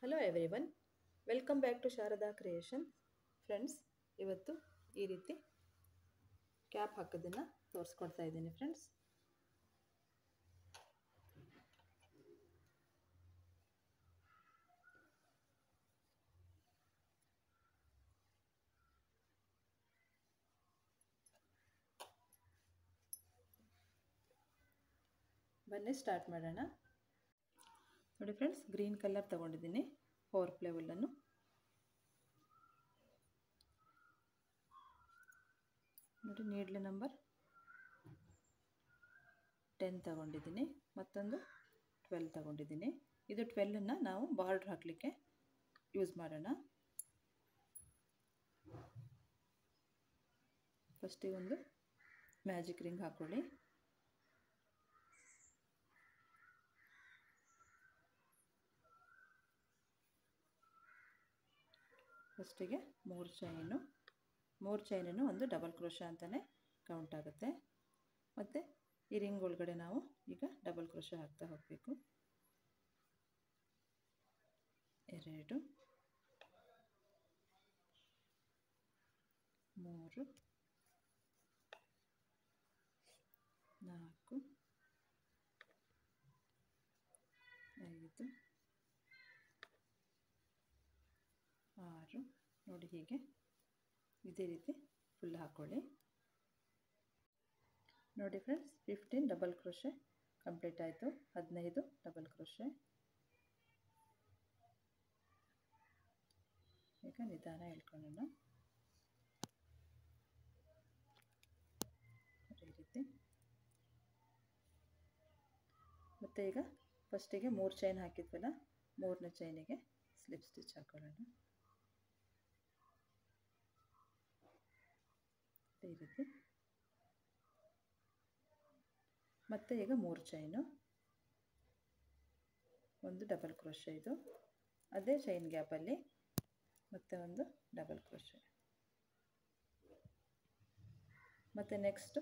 hello everyone welcome back to Sharada creation friends ಇವತ್ತು ಈ ರೀತಿ ಕ್ಯಾಪ್ ಹಾಕೋದನ್ನು ತೋರಿಸ್ಕೊಡ್ತಾ ಇದ್ದೀನಿ ಫ್ರೆಂಡ್ಸ್ ಬನ್ನಿ ಸ್ಟಾರ್ಟ್ ಮಾಡೋಣ ನೋಡಿ ಫ್ರೆಂಡ್ಸ್ ಗ್ರೀನ್ ಕಲರ್ ತೊಗೊಂಡಿದ್ದೀನಿ ಫೋರ್ ಫ್ಲೇವಲ್ಲನ್ನು ನೋಡಿ ನೀಡ್ಲೆ ನಂಬರ್ ಟೆನ್ ತಗೊಂಡಿದ್ದೀನಿ ಮತ್ತೊಂದು ಟ್ವೆಲ್ ತಗೊಂಡಿದ್ದೀನಿ ಇದು ಟ್ವೆಲ್ಲನ್ನು ನಾವು ಬಾರ್ಡ್ರ್ ಹಾಕಲಿಕ್ಕೆ ಯೂಸ್ ಮಾಡೋಣ ಫಸ್ಟಿಗೆ ಒಂದು ಮ್ಯಾಜಿಕ್ ರಿಂಗ್ ಹಾಕ್ಕೊಳ್ಳಿ ಫಸ್ಟಿಗೆ ಮೂರು ಚೈನು ಮೂರು ಚೈನನ್ನು ಒಂದು ಡಬಲ್ ಕ್ರೋಶ ಅಂತಲೇ ಕೌಂಟ್ ಆಗುತ್ತೆ ಮತ್ತು ಈ ರಿಂಗ್ ಒಳಗಡೆ ನಾವು ಈಗ ಡಬಲ್ ಕ್ರೋಶ ಹಾಕ್ತಾ ಹೋಗಬೇಕು ಎರಡು ಮೂರು ನಾಲ್ಕು ಐದು ಆರು ನೋಡಿ ಹೀಗೆ ಇದೇ ರೀತಿ ಫುಲ್ ಹಾಕ್ಕೊಳ್ಳಿ ನೋಡಿ friends fifteen double crochet complete ಆಯಿತು ಹದಿನೈದು ಡಬಲ್ ಕ್ರೋಶೆ ಈಗ ನಿಧಾನ ಹೇಳ್ಕೊಳ್ಳೋಣ ಈ ರೀತಿ ಮತ್ತು ಈಗ ಫಸ್ಟಿಗೆ ಮೂರು ಚೈನ್ ಹಾಕಿದ್ವಲ್ಲ ಮೂರನೇ ಚೈನಿಗೆ ಸ್ಲಿಪ್ ಸ್ಟಿಚ್ ಹಾಕೊಳ್ಳೋಣ ಈ ರೀತಿ ಮತ್ತು ಈಗ ಮೂರು ಚೈನು ಒಂದು ಡಬಲ್ ಕ್ರೋಶೆ ಇದು ಅದೇ ಚೈನ್ ಗ್ಯಾಪಲ್ಲಿ ಮತ್ತೆ ಒಂದು ಡಬಲ್ ಕ್ರೋಶೆ ಮತ್ತು ನೆಕ್ಸ್ಟ್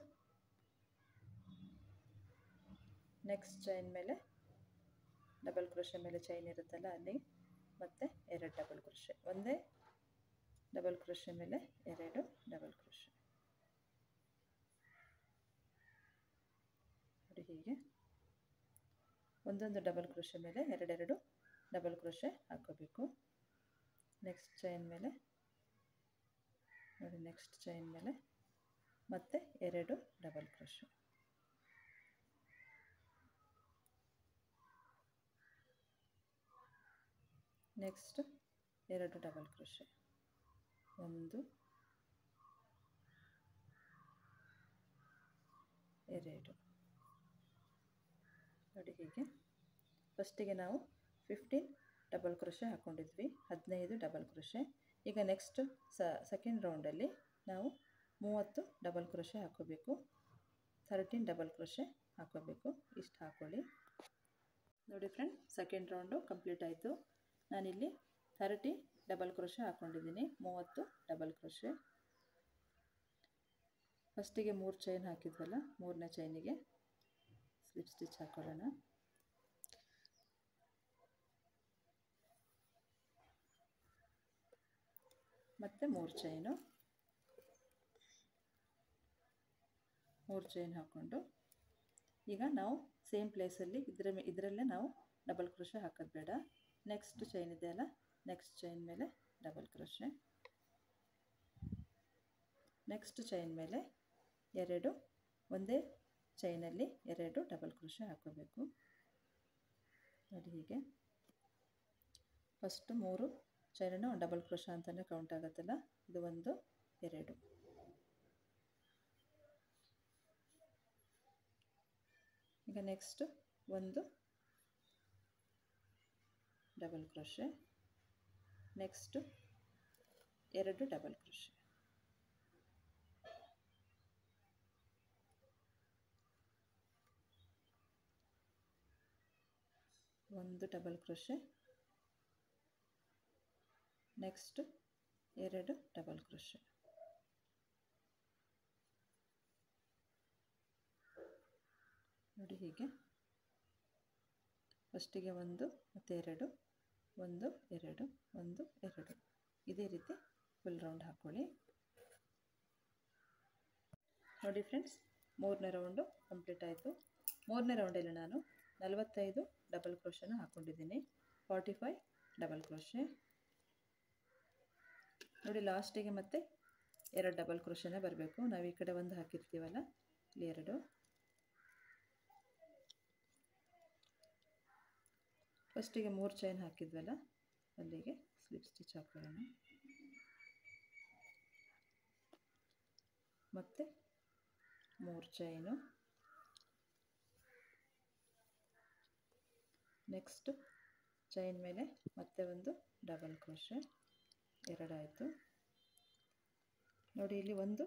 ನೆಕ್ಸ್ಟ್ ಚೈನ್ ಮೇಲೆ ಡಬಲ್ ಕ್ರೋಶೆ ಮೇಲೆ ಚೈನ್ ಇರುತ್ತಲ್ಲ ಅಲ್ಲಿ ಮತ್ತೆ ಎರಡು ಡಬಲ್ ಕ್ರೋಶೆ ಒಂದೇ ಡಬಲ್ ಕ್ರೋಶೆ ಮೇಲೆ ಎರಡು ಡಬಲ್ ಕ್ರೋಶೆ ನೋಡಿ ಹೀಗೆ ಒಂದೊಂದು ಡಬಲ್ ಕ್ರೋಶೆ ಮೇಲೆ ಎರಡೆರಡು ಡಬಲ್ ಕ್ರೋಶೆ ಹಾಕೋಬೇಕು ನೆಕ್ಸ್ಟ್ ಚೈನ್ ಮೇಲೆ ನೋಡಿ ನೆಕ್ಸ್ಟ್ ಚೈನ್ ಮೇಲೆ ಮತ್ತೆ ಎರಡು ಡಬಲ್ ಕ್ರೋಶೆ ನೆಕ್ಸ್ಟ್ ಎರಡು ಡಬಲ್ ಕ್ರೋಶೆ ಒಂದು ಎರಡು ನೋಡಿ ಹೀಗೆ ಫಸ್ಟಿಗೆ ನಾವು ಫಿಫ್ಟೀನ್ ಡಬಲ್ ಕ್ರೋಶೆ ಹಾಕ್ಕೊಂಡಿದ್ವಿ ಹದಿನೈದು ಡಬಲ್ ಕ್ರೋಶೆ ಈಗ ನೆಕ್ಸ್ಟ್ ಸೆಕೆಂಡ್ ರೌಂಡಲ್ಲಿ ನಾವು ಮೂವತ್ತು ಡಬಲ್ ಕ್ರೋಶೆ ಹಾಕೋಬೇಕು ಥರ್ಟೀನ್ ಡಬಲ್ ಕ್ರೋಶೆ ಹಾಕೋಬೇಕು ಇಷ್ಟು ಹಾಕ್ಕೊಳ್ಳಿ ನೋಡಿ ಫ್ರೆಂಡ್ ಸೆಕೆಂಡ್ ರೌಂಡು ಕಂಪ್ಲೀಟ್ ಆಯಿತು ನಾನಿಲ್ಲಿ ಥರ್ಟಿ ಡಬಲ್ ಕ್ರೋಶೆ ಹಾಕ್ಕೊಂಡಿದ್ದೀನಿ ಮೂವತ್ತು ಡಬಲ್ ಕ್ರೋಶೆ ಫಸ್ಟಿಗೆ ಮೂರು ಚೈನ್ ಹಾಕಿದ್ವಲ್ಲ ಮೂರನೇ ಚೈನಿಗೆ ಸ್ಲಿಪ್ ಸ್ಟಿಚ್ ಹಾಕೊಳ್ಳೋಣ ಮತ್ತು ಮೂರು ಚೈನು ಮೂರು ಚೈನ್ ಹಾಕ್ಕೊಂಡು ಈಗ ನಾವು ಸೇಮ್ ಪ್ಲೇಸಲ್ಲಿ ಇದರ ಇದರಲ್ಲೇ ನಾವು ಡಬಲ್ ಕ್ರೋಶೆ ಹಾಕೋದು ಬೇಡ ನೆಕ್ಸ್ಟ್ ಚೈನ್ ಇದೆ ಅಲ್ಲ ನೆಕ್ಸ್ಟ್ ಚೈನ್ ಮೇಲೆ ಡಬಲ್ ಕ್ರೋಶೆ ನೆಕ್ಸ್ಟ್ ಚೈನ್ ಮೇಲೆ ಎರಡು ಒಂದೇ ಚೈನಲ್ಲಿ ಎರಡು ಡಬಲ್ ಕ್ರೋಶೆ ಹಾಕೋಬೇಕು ನೋಡಿ ಹೀಗೆ ಫಸ್ಟು ಮೂರು ಚೈನನ್ನು ಡಬಲ್ ಕ್ರೋಶ ಅಂತಲೇ ಕೌಂಟ್ ಆಗುತ್ತಲ್ಲ ಇದು ಒಂದು ಎರಡು ಈಗ ನೆಕ್ಸ್ಟ್ ಒಂದು ಡಬಲ್ ಕ್ರೋಶೆ ನೆಕ್ಸ್ಟು ಎರಡು ಡಬಲ್ ಕ್ರೋಶೆ ಒಂದು ಡಬಲ್ ಕ್ರೋಶೆ ನೆಕ್ಸ್ಟ್ ಎರಡು ಡಬಲ್ ಕ್ರೋಶೆ ನೋಡಿ ಹೀಗೆ ಫಸ್ಟಿಗೆ ಒಂದು ಮತ್ತು ಎರಡು ಒಂದು ಎರಡು ಒಂದು ಎರಡು ಇದೇ ರೀತಿ ಫುಲ್ ರೌಂಡ್ ಹಾಕ್ಕೊಳ್ಳಿ ನೋಡಿ ಫ್ರೆಂಡ್ಸ್ ಮೂರನೇ ರೌಂಡು ಕಂಪ್ಲೀಟ್ ಆಯಿತು ಮೂರನೇ ರೌಂಡಲ್ಲಿ ನಾನು ನಲವತ್ತೈದು ಡಬಲ್ ಕ್ರೋಶನ ಹಾಕ್ಕೊಂಡಿದ್ದೀನಿ ಫಾರ್ಟಿ ಫೈವ್ ಡಬಲ್ ಕ್ರೋಶೆ ನೋಡಿ ಲಾಸ್ಟಿಗೆ ಮತ್ತೆ ಎರಡು ಡಬಲ್ ಕ್ರೋಶನೇ ಬರಬೇಕು ನಾವು ಈ ಕಡೆ ಒಂದು ಹಾಕಿರ್ತೀವಲ್ಲ ಇಲ್ಲಿ ಎರಡು ಫಸ್ಟಿಗೆ ಮೂರು ಚೈನ್ ಹಾಕಿದ್ವಲ್ಲ ಅಲ್ಲಿಗೆ ಸ್ಲಿಪ್ ಸ್ಟಿಚ್ ಹಾಕೊಳ್ಳೋಣ ಮತ್ತು ಮೂರು ಚೈನು ನೆಕ್ಸ್ಟ್ ಚೈನ್ ಮೇಲೆ ಮತ್ತೆ ಒಂದು ಡಬಲ್ ಕ್ರೋಶೆ ಎರಡಾಯಿತು ನೋಡಿ ಇಲ್ಲಿ ಒಂದು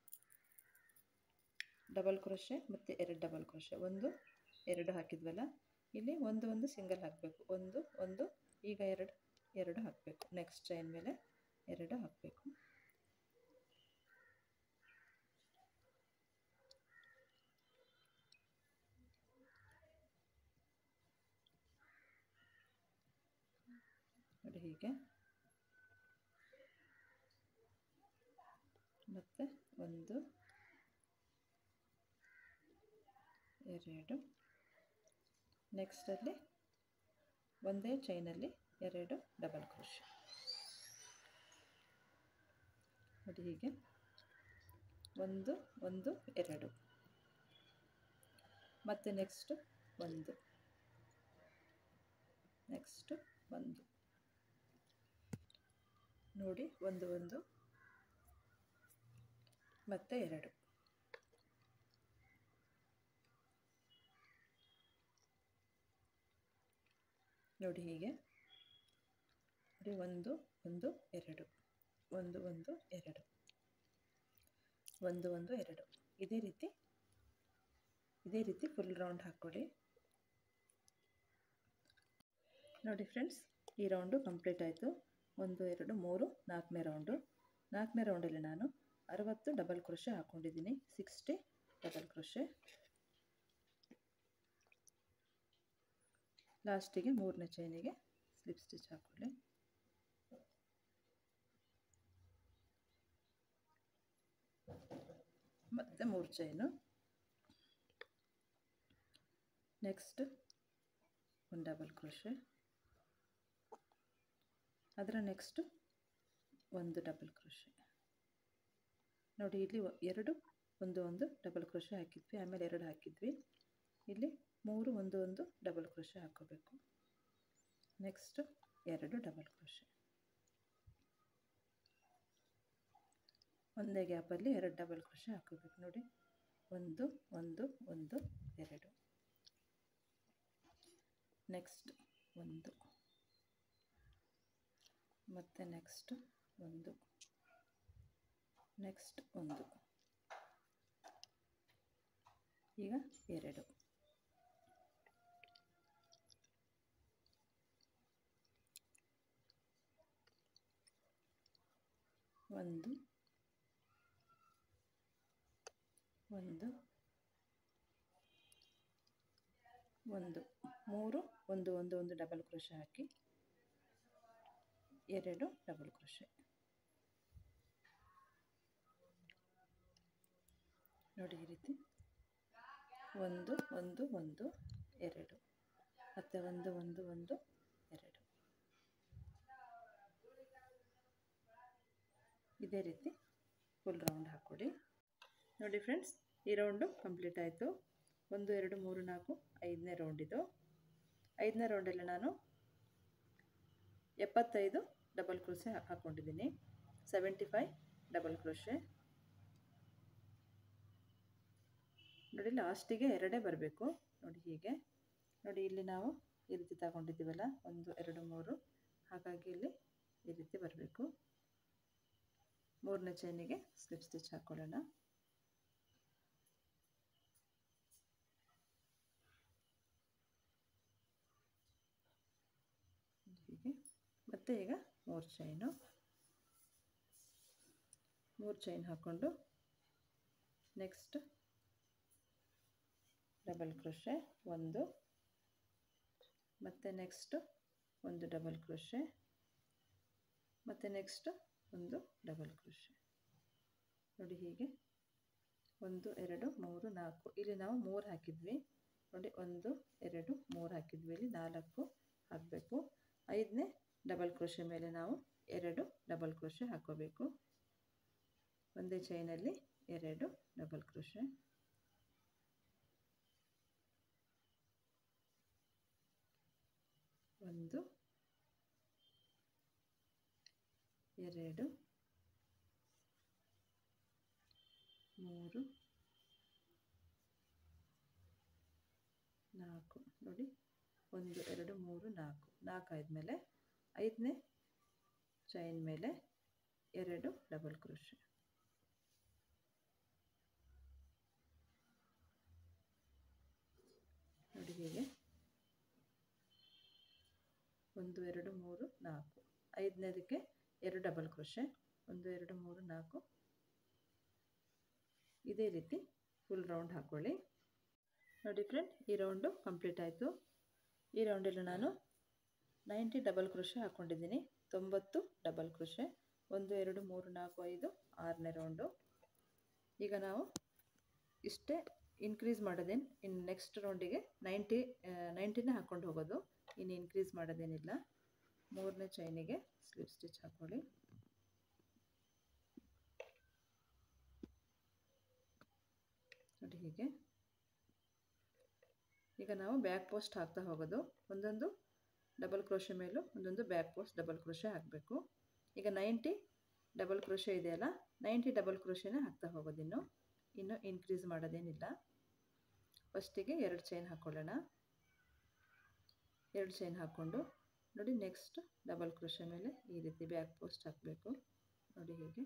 ಡಬಲ್ ಕ್ರೋಶೆ ಮತ್ತು ಎರಡು ಡಬಲ್ ಕ್ರೋಶೆ ಒಂದು ಎರಡು ಹಾಕಿದ್ವಲ್ಲ ಇಲ್ಲಿ ಒಂದು ಒಂದು ಸಿಂಗಲ್ ಹಾಕಬೇಕು ಒಂದು ಒಂದು ಈಗ ಎರಡು ಎರಡು ಹಾಕಬೇಕು ನೆಕ್ಸ್ಟ್ ಚೈನ್ ಮೇಲೆ ಎರಡು ಹಾಕಬೇಕು ನೋಡಿ ಹೀಗೆ ಮತ್ತು ಒಂದು ಎರಡು ನೆಕ್ಸ್ಟಲ್ಲಿ ಒಂದೇ ಚೈನಲ್ಲಿ ಎರಡು ಡಬಲ್ ಕ್ರೋಶ್ ನೋಡಿ ಹೀಗೆ ಒಂದು ಒಂದು ಎರಡು ಮತ್ತು ನೆಕ್ಸ್ಟ್ ಒಂದು ನೆಕ್ಸ್ಟ್ ಒಂದು ನೋಡಿ ಒಂದು ಒಂದು ಮತ್ತು ಎರಡು ನೋಡಿ ಹೀಗೆ ನೋಡಿ ಒಂದು ಒಂದು ಎರಡು ಒಂದು ಒಂದು ಎರಡು ಒಂದು ಒಂದು ಎರಡು ಇದೇ ರೀತಿ ಇದೇ ರೀತಿ ಫುಲ್ ರೌಂಡ್ ಹಾಕ್ಕೊಳ್ಳಿ ನೋಡಿ ಫ್ರೆಂಡ್ಸ್ ಈ ರೌಂಡು ಕಂಪ್ಲೀಟ್ ಆಯಿತು ಒಂದು ಎರಡು ಮೂರು ನಾಲ್ಕನೇ ರೌಂಡು ನಾಲ್ಕನೇ ರೌಂಡಲ್ಲಿ ನಾನು ಅರವತ್ತು ಡಬಲ್ ಕ್ರೋಶೆ ಹಾಕ್ಕೊಂಡಿದ್ದೀನಿ ಸಿಕ್ಸ್ಟಿ ಡಬಲ್ ಕ್ರೋಶೆ ಲಾಸ್ಟಿಗೆ ಮೂರನೇ ಚೈನಿಗೆ ಸ್ಲಿಪ್ ಸ್ಟಿಚ್ ಹಾಕ್ಕೊಳ್ಳಿ ಮತ್ತು ಮೂರು ಚೈನು ನೆಕ್ಸ್ಟ್ ಒಂದು ಡಬಲ್ ಕ್ರೋಶೆ ಅದರ ನೆಕ್ಸ್ಟು ಒಂದು ಡಬಲ್ ಕ್ರೋಶೆ ನೋಡಿ ಇಲ್ಲಿ ಎರಡು ಒಂದು ಒಂದು ಡಬಲ್ ಕ್ರೋಶೆ ಹಾಕಿದ್ವಿ ಆಮೇಲೆ ಎರಡು ಹಾಕಿದ್ವಿ ಇಲ್ಲಿ ಮೂರು ಒಂದು ಒಂದು ಡಬಲ್ ಕ್ರೋಶೆ ಹಾಕೋಬೇಕು ನೆಕ್ಸ್ಟು ಎರಡು ಡಬಲ್ ಕ್ರೋಶೆ ಒಂದೇ ಗ್ಯಾಪಲ್ಲಿ ಎರಡು ಡಬಲ್ ಕ್ರೋಶೆ ಹಾಕೋಬೇಕು ನೋಡಿ ಒಂದು ಒಂದು ಒಂದು ಎರಡು ನೆಕ್ಸ್ಟ್ ಒಂದು ಮತ್ತು ನೆಕ್ಸ್ಟ್ ಒಂದು ನೆಕ್ಸ್ಟ್ ಒಂದು ಈಗ ಎರಡು ಒಂದು ಒಂದು ಒಂದು ಮೂರು ಒಂದು ಒಂದು ಒಂದು ಡಬಲ್ ಕ್ರೋಶೆ ಹಾಕಿ ಎರಡು ಡಬಲ್ ಕ್ರೋಶೆ ನೋಡಿ ಈ ರೀತಿ ಒಂದು ಒಂದು ಒಂದು ಎರಡು ಮತ್ತು ಒಂದು ಒಂದು ಒಂದು ಎರಡು ಇದೇ ರೀತಿ ಫುಲ್ ರೌಂಡ್ ಹಾಕ್ಕೊಡಿ ನೋಡಿ ಫ್ರೆಂಡ್ಸ್ ಈ ರೌಂಡು ಕಂಪ್ಲೀಟ್ ಆಯಿತು ಒಂದು ಎರಡು ಮೂರು ನಾಲ್ಕು ಐದನೇ ರೌಂಡ್ ಇದು ಐದನೇ ರೌಂಡಲ್ಲಿ ನಾನು ಎಪ್ಪತ್ತೈದು ಡಬಲ್ ಕ್ರೋಶೆ ಹಾಕ್ಕೊಂಡಿದ್ದೀನಿ ಸೆವೆಂಟಿ ಫೈವ್ ಡಬಲ್ ಕ್ರೋಶೆ ನೋಡಿ ಲಾಸ್ಟಿಗೆ ಎರಡೇ ಬರಬೇಕು ನೋಡಿ ಹೀಗೆ ನೋಡಿ ಇಲ್ಲಿ ನಾವು ಈ ರೀತಿ ತಗೊಂಡಿದ್ದೀವಲ್ಲ ಒಂದು ಎರಡು ಮೂರು ಹಾಗಾಗಿ ಇಲ್ಲಿ ಈ ರೀತಿ ಬರಬೇಕು ಮೂರನೇ ಚೈನಿಗೆ ಸ್ಲಿಪ್ ಸ್ಟಿಚ್ ಹಾಕ್ಕೊಳ್ಳೋಣ ಹೀಗೆ ಮತ್ತು ಈಗ ಮೂರು ಚೈನು ಮೂರು ಚೈನ್ ಹಾಕ್ಕೊಂಡು ನೆಕ್ಸ್ಟ್ ಡಬಲ್ ಕ್ರೋಶೆ ಒಂದು ಮತ್ತು ನೆಕ್ಸ್ಟು ಒಂದು ಡಬಲ್ ಕ್ರೋಶೆ ಮತ್ತು ನೆಕ್ಸ್ಟ್ ಒಂದು ಡಬಲ್ ಕ್ರೋಶೆ ನೋಡಿ ಹೀಗೆ ಒಂದು ಎರಡು ಮೂರು ನಾಲ್ಕು ಇಲ್ಲಿ ನಾವು ಮೂರು ಹಾಕಿದ್ವಿ ನೋಡಿ ಒಂದು ಎರಡು ಮೂರು ಹಾಕಿದ್ವಿ ಇಲ್ಲಿ ನಾಲ್ಕು ಹಾಕಬೇಕು ಐದನೇ ಡಬಲ್ ಕ್ರೋಶೆ ಮೇಲೆ ನಾವು ಎರಡು ಡಬಲ್ ಕ್ರೋಶೆ ಹಾಕೋಬೇಕು ಒಂದೇ ಚೈನಲ್ಲಿ ಎರಡು ಡಬಲ್ ಕ್ರೋಶೆ ಒಂದು ಎರಡು ಮೂರು ನಾಲ್ಕು ನೋಡಿ ಒಂದು ಎರಡು ಮೂರು ನಾಲ್ಕು ನಾಲ್ಕು ಆದಮೇಲೆ ಐದನೇ ಚೈನ್ ಮೇಲೆ ಎರಡು ಡಬಲ್ ಕ್ರೋಶೆ ನೋಡಿ ಹೀಗೆ ಒಂದು ಎರಡು ಮೂರು ನಾಲ್ಕು ಐದನೇದಕ್ಕೆ ಎರಡು ಡಬಲ್ ಕ್ರೋಶೆ ಒಂದು ಎರಡು ಮೂರು ನಾಲ್ಕು ಇದೇ ರೀತಿ ಫುಲ್ ರೌಂಡ್ ಹಾಕ್ಕೊಳ್ಳಿ ನೋಡಿ ಫ್ರೆಂಡ್ ಈ ರೌಂಡು ಕಂಪ್ಲೀಟ್ ಆಯಿತು ಈ ರೌಂಡಲ್ಲಿ ನಾನು ನೈಂಟಿ ಡಬಲ್ ಕ್ರೋಶೆ ಹಾಕ್ಕೊಂಡಿದ್ದೀನಿ ತೊಂಬತ್ತು ಡಬಲ್ ಕ್ರೋಶೆ ಒಂದು ಎರಡು ಮೂರು ನಾಲ್ಕು ಐದು ಆರನೇ ರೌಂಡು ಈಗ ನಾವು ಇಷ್ಟೇ ಇನ್ಕ್ರೀಸ್ ಮಾಡೋದೇನು ಇನ್ನು ನೆಕ್ಸ್ಟ್ ರೌಂಡಿಗೆ ನೈಂಟಿ ನೈಂಟಿನೇ ಹಾಕ್ಕೊಂಡು ಹೋಗೋದು ಇನ್ನು ಇನ್ಕ್ರೀಸ್ ಮಾಡೋದೇನಿಲ್ಲ ಮೂರನೇ ಚೈನಿಗೆ ಸ್ಲಿಪ್ ಸ್ಟಿಚ್ ಹಾಕ್ಕೊಳ್ಳಿ ನೋಡಿ ಹೀಗೆ ಈಗ ನಾವು ಬ್ಯಾಕ್ ಪೋಸ್ಟ್ ಹಾಕ್ತಾ ಹೋಗೋದು ಒಂದೊಂದು ಡಬಲ್ ಕ್ರೋಶೆ ಮೇಲೂ ಒಂದೊಂದು ಬ್ಯಾಕ್ ಪೋಸ್ಟ್ ಡಬಲ್ ಕ್ರೋಶೆ ಹಾಕಬೇಕು ಈಗ ನೈಂಟಿ ಡಬಲ್ ಕ್ರೋಶೆ ಇದೆಯಲ್ಲ ನೈಂಟಿ ಡಬಲ್ ಕ್ರೋಶೆನೇ ಹಾಕ್ತಾ ಹೋಗೋದು ಇನ್ನು ಇನ್ನು ಇನ್ಕ್ರೀಸ್ ಮಾಡೋದೇನಿಲ್ಲ ಫಸ್ಟಿಗೆ ಎರಡು ಚೈನ್ ಹಾಕ್ಕೊಳ್ಳೋಣ ಎರಡು ಚೈನ್ ಹಾಕ್ಕೊಂಡು ನೋಡಿ ನೆಕ್ಸ್ಟ್ ಡಬಲ್ ಕ್ರೋಶೆ ಮೇಲೆ ಈ ರೀತಿ ಬ್ಯಾಕ್ ಪೋಸ್ಟ್ ಹಾಕಬೇಕು ನೋಡಿ ಹೀಗೆ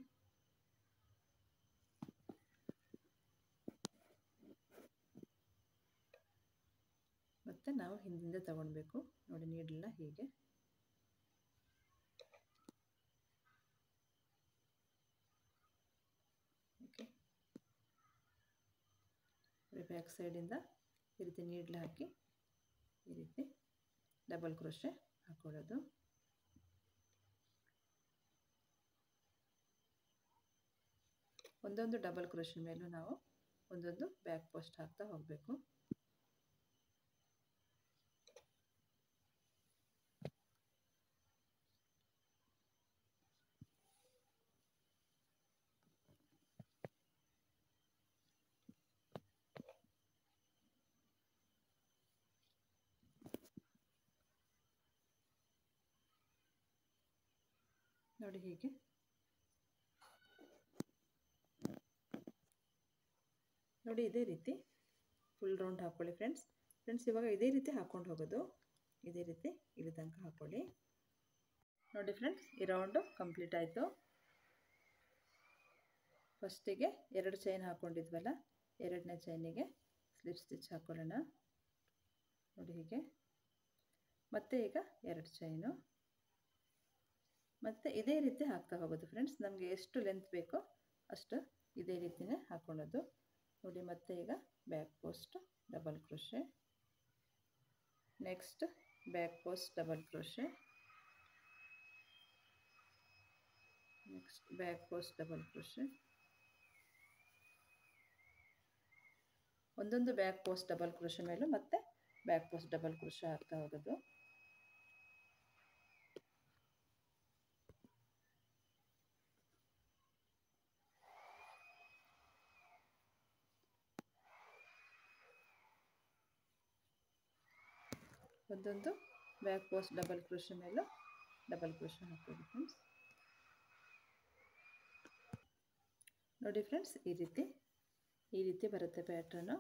ಮತ್ತು ನಾವು ಹಿಂದಿಂದ ತಗೊಳ್ಬೇಕು ನೋಡಿ ನೀಡಲ್ಲ ಹೀಗೆ ಓಕೆ ಬ್ಯಾಕ್ ಸೈಡಿಂದ ಈ ರೀತಿ ನೀಡ್ಲು ಹಾಕಿ ಈ ರೀತಿ ಡಬಲ್ ಕ್ರೋಶೆ ಹಾಕ್ಕೊಳ್ಳೋದು ಒಂದೊಂದು ಡಬಲ್ ಕ್ರೋಶೆ ಮೇಲೂ ನಾವು ಒಂದೊಂದು ಬ್ಯಾಕ್ ಪೋಸ್ಟ್ ಹಾಕ್ತಾ ಹೋಗಬೇಕು ನೋಡಿ ಹೀಗೆ ನೋಡಿ ಇದೇ ರೀತಿ ಫುಲ್ ರೌಂಡ್ ಹಾಕ್ಕೊಳ್ಳಿ ಫ್ರೆಂಡ್ಸ್ ಫ್ರೆಂಡ್ಸ್ ಇವಾಗ ಇದೇ ರೀತಿ ಹಾಕ್ಕೊಂಡು ಹೋಗೋದು ಇದೇ ರೀತಿ ಇಲ್ಲಿ ತನಕ ಹಾಕ್ಕೊಳ್ಳಿ ನೋಡಿ ಫ್ರೆಂಡ್ಸ್ ಈ ರೌಂಡು ಕಂಪ್ಲೀಟ್ ಆಯಿತು ಫಸ್ಟಿಗೆ ಎರಡು ಚೈನ್ ಹಾಕ್ಕೊಂಡಿದ್ವಲ್ಲ ಎರಡನೇ ಚೈನಿಗೆ ಸ್ಲಿಪ್ ಸ್ಟಿಚ್ ಹಾಕ್ಕೊಳ್ಳೋಣ ನೋಡಿ ಹೀಗೆ ಮತ್ತೆ ಈಗ ಎರಡು ಚೈನು ಮತ್ತು ಇದೇ ರೀತಿ ಹಾಕ್ತಾ ಹೋಗೋದು ಫ್ರೆಂಡ್ಸ್ ನಮಗೆ ಎಷ್ಟು ಲೆಂತ್ ಬೇಕೋ ಅಷ್ಟು ಇದೇ ರೀತಿಯೇ ಹಾಕ್ಕೊಳ್ಳೋದು ನೋಡಿ ಮತ್ತೆ ಈಗ back post double crochet next back post double crochet next back post double crochet ಒಂದೊಂದು ಬ್ಯಾಕ್ ಪೋಸ್ಟ್ ಡಬಲ್ ಕ್ರೋಶೆ ಮೇಲೂ ಮತ್ತೆ ಬ್ಯಾಕ್ ಪೋಸ್ಟ್ ಡಬಲ್ ಕ್ರೋಶೆ ಹಾಕ್ತಾ ಹೋಗೋದು ಒಂದೊಂದು ಬ್ಯಾಕ್ ಪೋಸ್ಟ್ ಡಬಲ್ ಕ್ರೋಶೆ ಮೇಲೂ ಡಬಲ್ ಕ್ರೋಶೆ ಹಾಕೋದು ಫ್ರೆಂಡ್ಸ್ ನೋಡಿ ಫ್ರೆಂಡ್ಸ್ ಈ ರೀತಿ ಈ ರೀತಿ ಬರುತ್ತೆ ಪ್ಯಾಟ್ರನು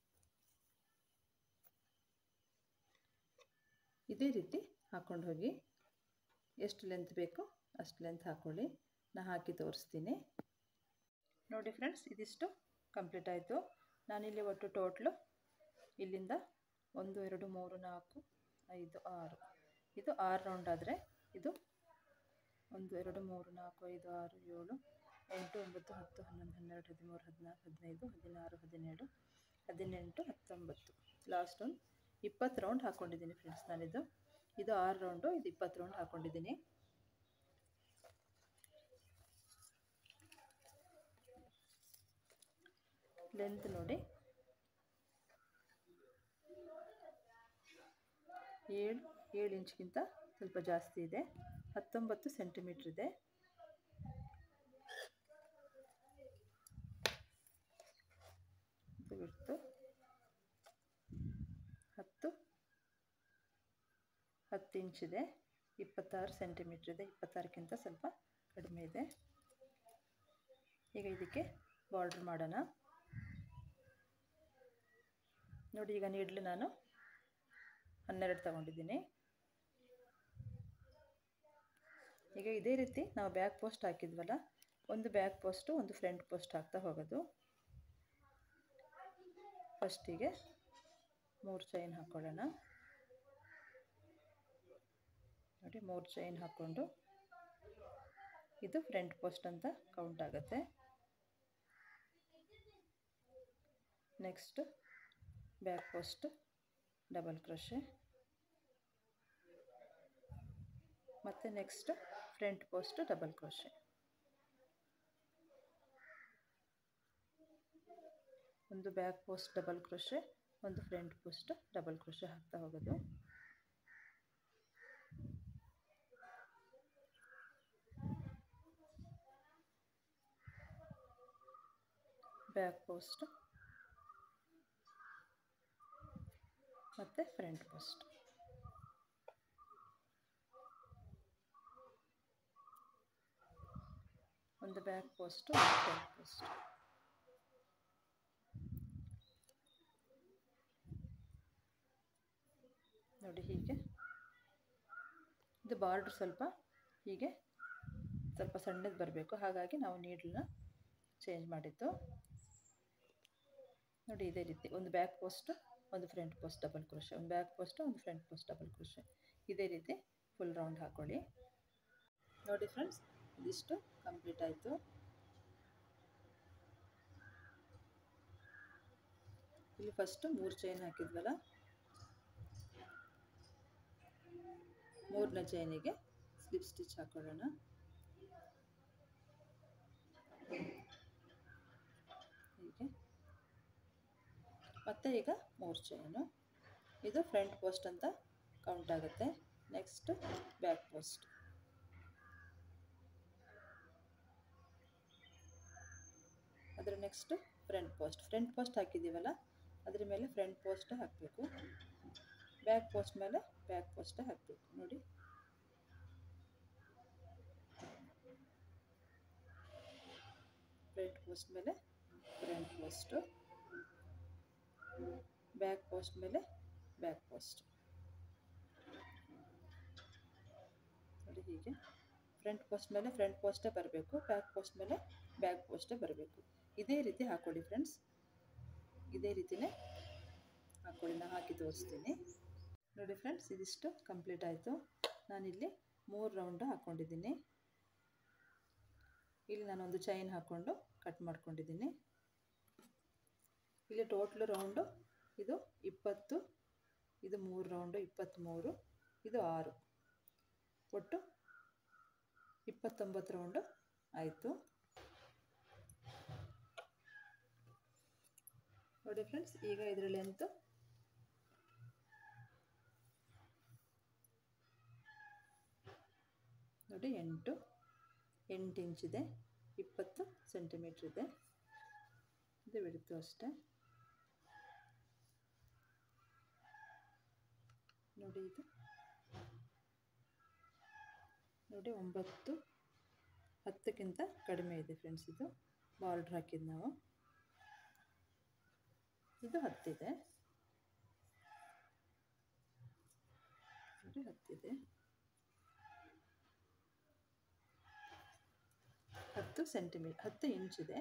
ಇದೇ ರೀತಿ ಹಾಕ್ಕೊಂಡು ಹೋಗಿ ಎಷ್ಟು ಲೆಂತ್ ಬೇಕು ಅಷ್ಟು ಲೆಂತ್ ಹಾಕ್ಕೊಳ್ಳಿ ನಾ ಹಾಕಿ ತೋರಿಸ್ತೀನಿ ನೋಡಿ ಫ್ರೆಂಡ್ಸ್ ಇದಿಷ್ಟು ಕಂಪ್ಲೀಟ್ ಆಯಿತು ನಾನಿಲ್ಲಿ ಒಟ್ಟು ಟೋಟ್ಲು ಇಲ್ಲಿಂದ ಒಂದು ಎರಡು ಮೂರು ನಾಲ್ಕು ಐದು ಆರು ಇದು ಆರು ರೌಂಡ್ ಆದರೆ ಇದು ಒಂದು ಎರಡು ಮೂರು ನಾಲ್ಕು ಐದು ಆರು ಏಳು ಎಂಟು ಒಂಬತ್ತು ಹತ್ತು ಹನ್ನೊಂದು ಹನ್ನೆರಡು ಹದಿಮೂರು ಹದಿನಾಲ್ಕು ಹದಿನೈದು ಹದಿನಾರು ಹದಿನೇಳು ಹದಿನೆಂಟು ಹತ್ತೊಂಬತ್ತು ಲಾಸ್ಟ್ ಒಂದು ಇಪ್ಪತ್ತು ರೌಂಡ್ ಹಾಕ್ಕೊಂಡಿದ್ದೀನಿ ಫ್ರೆಂಡ್ಸ್ ನಾನಿದು ಇದು ಆರು ರೌಂಡು ಇದು ಇಪ್ಪತ್ತು ರೌಂಡ್ ಹಾಕ್ಕೊಂಡಿದ್ದೀನಿ ಲೆಂತ್ ನೋಡಿ ಏಳು ಏಳು ಇಂಚ್ಗಿಂತ ಸ್ವಲ್ಪ ಜಾಸ್ತಿ ಇದೆ ಹತ್ತೊಂಬತ್ತು ಸೆಂಟಿಮೀಟ್ರ್ ಇದೆ ಇದು ಬಿಟ್ಟು ಹತ್ತು ಹತ್ತು ಇಂಚಿದೆ ಇಪ್ಪತ್ತಾರು ಸೆಂಟಿಮೀಟ್ರ್ ಇದೆ ಇಪ್ಪತ್ತಾರಕ್ಕಿಂತ ಸ್ವಲ್ಪ ಕಡಿಮೆ ಇದೆ ಈಗ ಇದಕ್ಕೆ ಬಾರ್ಡ್ರ್ ಮಾಡೋಣ ನೋಡಿ ಈಗ ನೀಡ್ಲು ನಾನು ಹನ್ನೆರಡು ತಗೊಂಡಿದ್ದೀನಿ ಈಗ ಇದೇ ರೀತಿ ನಾವು ಬ್ಯಾಕ್ ಪೋಸ್ಟ್ ಹಾಕಿದ್ವಲ್ಲ ಒಂದು ಬ್ಯಾಕ್ ಪೋಸ್ಟು ಒಂದು ಫ್ರಂಟ್ ಪೋಸ್ಟ್ ಹಾಕ್ತಾ ಹೋಗೋದು ಫಸ್ಟಿಗೆ ಮೂರು ಚೈನ್ ಹಾಕ್ಕೊಳ್ಳೋಣ ನೋಡಿ ಮೂರು ಚೈನ್ ಹಾಕ್ಕೊಂಡು ಇದು ಫ್ರಂಟ್ ಪೋಸ್ಟ್ ಅಂತ ಕೌಂಟ್ ಆಗುತ್ತೆ next back post double crochet ಮತ್ತು next front post double crochet ಒಂದು ಬ್ಯಾಕ್ ಪೋಸ್ಟ್ ಡಬಲ್ ಕ್ರೋಶೆ ಒಂದು ಫ್ರಂಟ್ ಪೋಸ್ಟ್ ಡಬಲ್ ಕ್ರೋಶೆ ಹಾಕ್ತಾ ಹೋಗೋದು ಬ್ಯಾಕ್ ಪೋಸ್ಟ್ ಮತ್ತು ಫ್ರಂಟ್ ಪೋಸ್ಟ್ ಒಂದು ಬ್ಯಾಕ್ ಪೋಸ್ಟು ಒಂದು ಫ್ರಂಟ್ ಪೋಸ್ಟ್ ನೋಡಿ ಹೀಗೆ ಇದು ಬಾರ್ಡ್ರ್ ಸ್ವಲ್ಪ ಹೀಗೆ ಸ್ವಲ್ಪ ಸಣ್ಣದು ಬರಬೇಕು ಹಾಗಾಗಿ ನಾವು ನೀಡಲನ್ನ ಚೇಂಜ್ ಮಾಡಿದ್ದು ನೋಡಿ ಇದೇ ರೀತಿ ಒಂದು ಬ್ಯಾಕ್ ಪೋಸ್ಟ್ ಒಂದು ಫ್ರಂಟ್ ಪೋಸ್ಟ್ ಡಬಲ್ ಕ್ರೋಶೆ ಒಂದು ಬ್ಯಾಕ್ ಪೋಸ್ಟ್ ಒಂದು ಫ್ರಂಟ್ ಪೋಸ್ಟ್ ಡಬಲ್ ಕ್ರೋಶೆ ಇದೇ ರೀತಿ ಫುಲ್ ರೌಂಡ್ ಹಾಕ್ಕೊಳ್ಳಿ ನೋಡಿ ಫ್ರೆಂಡ್ಸ್ ಇದಿಷ್ಟು ಕಂಪ್ಲೀಟ್ ಆಯಿತು ಇಲ್ಲಿ ಫಸ್ಟು ಮೂರು ಚೈನ್ ಹಾಕಿದ್ವಲ್ಲ ಮೂರನೇ ಚೈನಿಗೆ ಸ್ಲಿಪ್ ಸ್ಟಿಚ್ ಹಾಕೊಳ್ಳೋಣ ಹೀಗೆ ಮತ್ತು ಈಗ ಮೂರು ಚೈನು ಇದು ಫ್ರಂಟ್ ಪೋಸ್ಟ್ ಅಂತ ಕೌಂಟ್ ಆಗುತ್ತೆ ನೆಕ್ಸ್ಟ್ ಬ್ಯಾಕ್ ಪೋಸ್ಟ್ ಅದರ next front post front post ಹಾಕಿದ್ದೀವಲ್ಲ ಅದ್ರ ಮೇಲೆ ಫ್ರಂಟ್ ಪೋಸ್ಟ್ ಹಾಕಬೇಕು ಬ್ಯಾಕ್ ಪೋಸ್ಟ್ ಮೇಲೆ ಬ್ಯಾಕ್ ಪೋಸ್ಟ್ ಹಾಕಬೇಕು ನೋಡಿ ಫ್ರಂಟ್ ಪೋಸ್ಟ್ ಮೇಲೆ ಫ್ರಂಟ್ ಪೋಸ್ಟು ಬ್ಯಾಕ್ ಪೋಸ್ಟ್ ಮೇಲೆ ಬ್ಯಾಕ್ ಪೋಸ್ಟ್ ನೋಡಿ ಹೀಗೆ ಫ್ರಂಟ್ ಪೋಸ್ಟ್ ಮೇಲೆ ಫ್ರಂಟ್ ಪೋಸ್ಟೇ ಬರಬೇಕು ಬ್ಯಾಕ್ ಪೋಸ್ಟ್ ಮೇಲೆ ಬ್ಯಾಕ್ ಪೋಸ್ಟೇ ಬರಬೇಕು ಇದೇ ರೀತಿ ಹಾಕ್ಕೊಳ್ಳಿ ಫ್ರೆಂಡ್ಸ್ ಇದೇ ರೀತಿಯೇ ಹಾಕ್ಕೊಳ್ಳಿ ನಾನು ಹಾಕಿ ತೋರಿಸ್ತೀನಿ ನೋಡಿ ಫ್ರೆಂಡ್ಸ್ ಇದಿಷ್ಟು ಕಂಪ್ಲೀಟ್ ಆಯಿತು ನಾನಿಲ್ಲಿ ಮೂರು ರೌಂಡ್ ಹಾಕ್ಕೊಂಡಿದ್ದೀನಿ ಇಲ್ಲಿ ನಾನೊಂದು ಚೈನ್ ಹಾಕ್ಕೊಂಡು ಕಟ್ ಮಾಡ್ಕೊಂಡಿದ್ದೀನಿ ಇಲ್ಲಿ ಟೋಟ್ಲು ರೌಂಡು ಇದು ಇಪ್ಪತ್ತು ಇದು ಮೂರು ರೌಂಡು ಇಪ್ಪತ್ತ್ಮೂರು ಇದು ಆರು ಒಟ್ಟು ಇಪ್ಪತ್ತೊಂಬತ್ತು ರೌಂಡು ಆಯಿತು ನೋಡಿ ಫ್ರೆಂಡ್ಸ್ ಈಗ ಇದರ ಲೆಂತು ನೋಡಿ ಎಂಟು ಎಂಟು ಇಂಚಿದೆ ಇಪ್ಪತ್ತು ಸೆಂಟಿಮೀಟ್ರ್ ಇದೆ ಇದು ಬಿಡುತ್ತು ಅಷ್ಟೇ ನೋಡಿ ಇದು ನೋಡಿ ಒಂಬತ್ತು ಹತ್ತಕ್ಕಿಂತ ಕಡಿಮೆ ಇದೆ ಫ್ರೆಂಡ್ಸ್ ಇದು ಬಾರ್ಡ್ರ್ ಹಾಕಿದ್ದು ನಾವು ಇದು ಹತ್ತಿದೆ ನೋಡಿ ಹತ್ತಿದೆ ಹತ್ತು ಸೆಂಟಿಮೀಟರ್ ಹತ್ತು ಇಂಚಿದೆ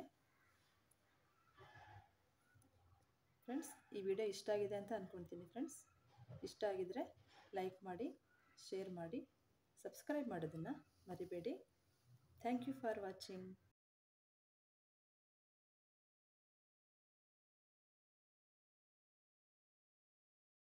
ಫ್ರೆಂಡ್ಸ್ ಈ ವಿಡಿಯೋ ಇಷ್ಟ ಆಗಿದೆ ಅಂತ ಅಂದ್ಕೊಳ್ತೀನಿ ಫ್ರೆಂಡ್ಸ್ ಇಷ್ಟ ಆಗಿದರೆ ಲೈಕ್ ಮಾಡಿ ಶೇರ್ ಮಾಡಿ ಸಬ್ಸ್ಕ್ರೈಬ್ ಮಾಡೋದನ್ನು ಮರಿಬೇಡಿ ಥ್ಯಾಂಕ್ ಯು ಫಾರ್ ವಾಚಿಂಗ್